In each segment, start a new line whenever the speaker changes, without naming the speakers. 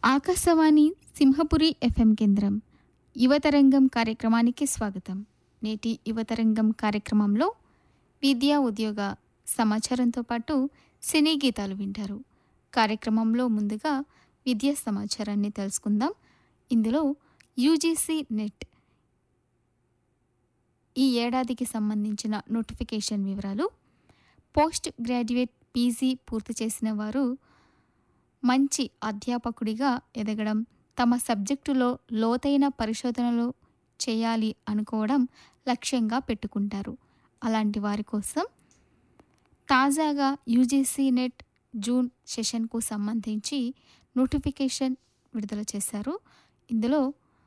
Akashvani Simhapuri FM కేంద్రం యువతరంగం కార్యక్రమానికి స్వాగతం నేటి యువతరంగం కార్యక్రమంలో విద్యా ఉద్యోగ సమాచారంతో పాటు సినీ గీతాలు వింటారు కార్యక్రమంలో ముందుగా విద్యా సమాచారాన్ని తెలుసుకుందాం ఇందులో యూజీసీ నెట్ ఈ ఏడాదికి సంబంధించిన నోటిఫికేషన్ వివరాలు పోస్ట్ గ్రాడ్యుయేట్ పీజీ పూర్తి చేసిన వారు మంచి అధ్యాపకుడిగా ఎదగడం తమ సబ్జెక్టులో లోతైన పరిశోధనలు చేయాలి అనుకోవడం లక్ష్యంగా పెట్టుకుంటారు అలాంటి వారి కోసం తాజాగా యూజీసీ నెట్ జూన్ సెషన్కు సంబంధించి నోటిఫికేషన్ విడుదల చేశారు ఇందులో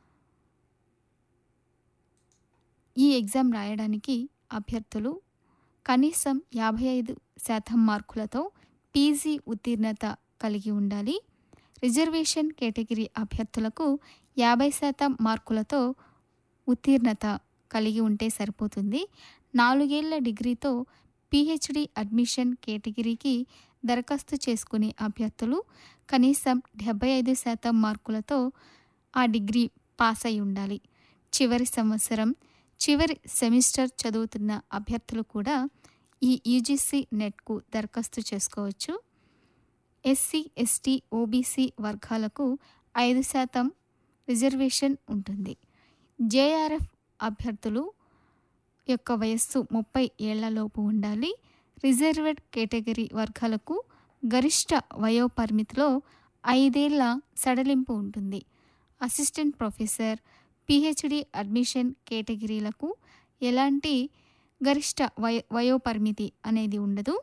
ఈ ఎగ్జామ్ రాయడానికి అభ్యర్థులు కనీసం యాభై ఐదు శాతం మార్కులతో పీజీ ఉత్తీర్ణత కలిగి ఉండాలి రిజర్వేషన్ కేటగిరీ అభ్యర్థులకు యాభై శాతం మార్కులతో ఉత్తీర్ణత కలిగి ఉంటే సరిపోతుంది నాలుగేళ్ల డిగ్రీతో పిహెచ్డి అడ్మిషన్ కేటగిరీకి దరఖాస్తు చేసుకునే అభ్యర్థులు కనీసం డెబ్బై ఐదు శాతం మార్కులతో ఆ డిగ్రీ పాస్ అయి ఉండాలి చివరి సంవత్సరం చివరి సెమిస్టర్ చదువుతున్న అభ్యర్థులు కూడా ఈ యూజీసీ నెట్కు దరఖాస్తు చేసుకోవచ్చు ఎస్సీ ఎస్టీ ఓబీసీ వర్గాలకు ఐదు శాతం రిజర్వేషన్ ఉంటుంది జేఆర్ఎఫ్ అభ్యర్థులు యొక్క వయస్సు ముప్పై ఏళ్లలోపు ఉండాలి రిజర్వ్డ్ కేటగిరీ వర్గాలకు గరిష్ట వయోపరిమితిలో ఐదేళ్ల సడలింపు ఉంటుంది అసిస్టెంట్ ప్రొఫెసర్ పిహెచ్డి అడ్మిషన్ కేటగిరీలకు ఎలాంటి గరిష్ట వయ వయోపరిమితి అనేది ఉండదు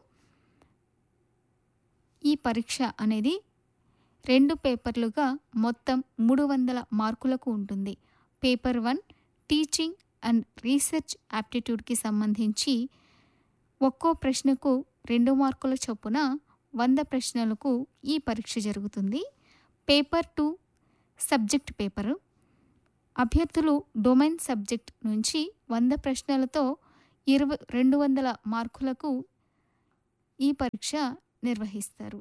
ఈ పరీక్ష అనేది రెండు పేపర్లుగా మొత్తం మూడు వందల మార్కులకు ఉంటుంది paper one teaching and research యాప్టిట్యూడ్కి సంబంధించి ఒక్కో ప్రశ్నకు రెండు మార్కుల చొప్పున వంద ప్రశ్నలకు ఈ పరీక్ష జరుగుతుంది పేపర్ టూ సబ్జెక్ట్ పేపరు అభ్యర్థులు డొమైన్ సబ్జెక్ట్ నుంచి వంద ప్రశ్నలతో ఇరవై రెండు వందల మార్కులకు ఈ పరీక్ష నిర్వహిస్తారు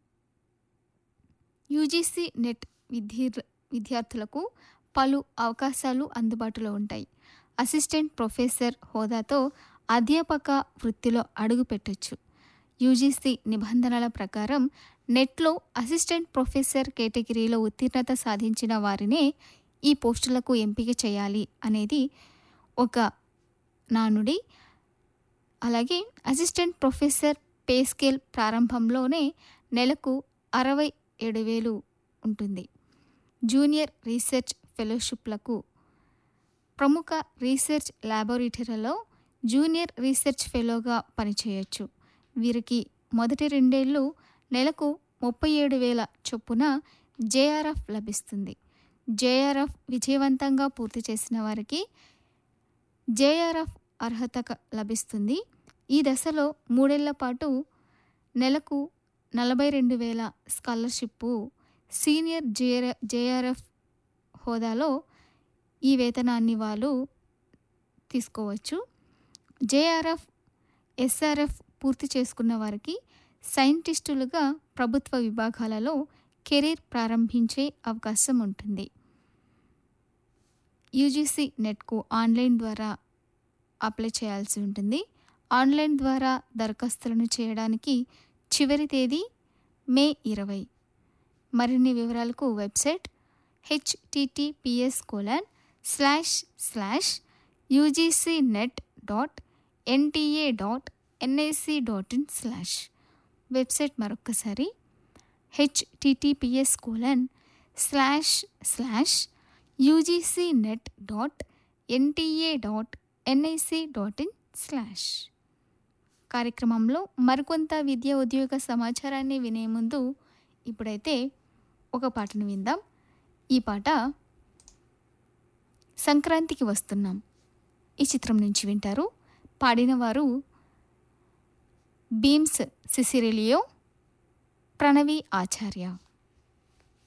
యూజీసీ నెట్ విద్య విద్యార్థులకు పలు అవకాశాలు అందుబాటులో ఉంటాయి అసిస్టెంట్ ప్రొఫెసర్ హోదాతో అధ్యాపక వృత్తిలో అడుగుపెట్టొచ్చు యూజీసీ నిబంధనల ప్రకారం నెట్లో అసిస్టెంట్ ప్రొఫెసర్ కేటగిరీలో ఉత్తీర్ణత సాధించిన వారినే ఈ పోస్టులకు ఎంపిక చేయాలి అనేది ఒక నానుడి అలాగే అసిస్టెంట్ ప్రొఫెసర్ పే స్కేల్ ప్రారంభంలోనే నెలకు అరవై ఏడు వేలు ఉంటుంది జూనియర్ రీసెర్చ్ ఫెలోషిప్లకు ప్రముఖ రీసెర్చ్ ల్యాబొరేటరీలో జూనియర్ రీసెర్చ్ ఫెలోగా పనిచేయొచ్చు వీరికి మొదటి రెండేళ్ళు నెలకు ముప్పై ఏడు వేల చొప్పున జేఆర్ఎఫ్ లభిస్తుంది జేఆర్ఎఫ్ విజయవంతంగా పూర్తి చేసిన వారికి జేఆర్ఎఫ్ అర్హత లభిస్తుంది ఈ దశలో మూడేళ్ల పాటు నెలకు నలభై రెండు వేల స్కాలర్షిప్పు సీనియర్ జేఆర్ జేఆర్ఎఫ్ హోదాలో ఈ వేతనాన్ని వాళ్ళు తీసుకోవచ్చు జేఆర్ఎఫ్ ఎస్ఆర్ఎఫ్ పూర్తి చేసుకున్న వారికి సైంటిస్టులుగా ప్రభుత్వ విభాగాలలో కెరీర్ ప్రారంభించే అవకాశం ఉంటుంది యూజీసీ నెట్కు ఆన్లైన్ ద్వారా అప్లై చేయాల్సి ఉంటుంది ఆన్లైన్ ద్వారా దరఖాస్తులను చేయడానికి చివరి తేదీ మే ఇరవై మరిన్ని వివరాలకు website HTTPS colon slash slash UGC net dot NTA dot NIC dot in slash website మరొక్కసారి HTTPS colon slash slash UGC net dot NTA dot NIC dot in slash కార్యక్రమంలో మరికొంత విద్యా ఉద్యోగ సమాచారాన్ని వినే ముందు ఇప్పుడైతే ఒక పాటను విందాం ఈ పాట సంక్రాంతికి వస్తున్నాం ఈ చిత్రం నుంచి వింటారు పాడినవారు బీమ్స్ సిసిరిలియో ప్రణవి ఆచార్య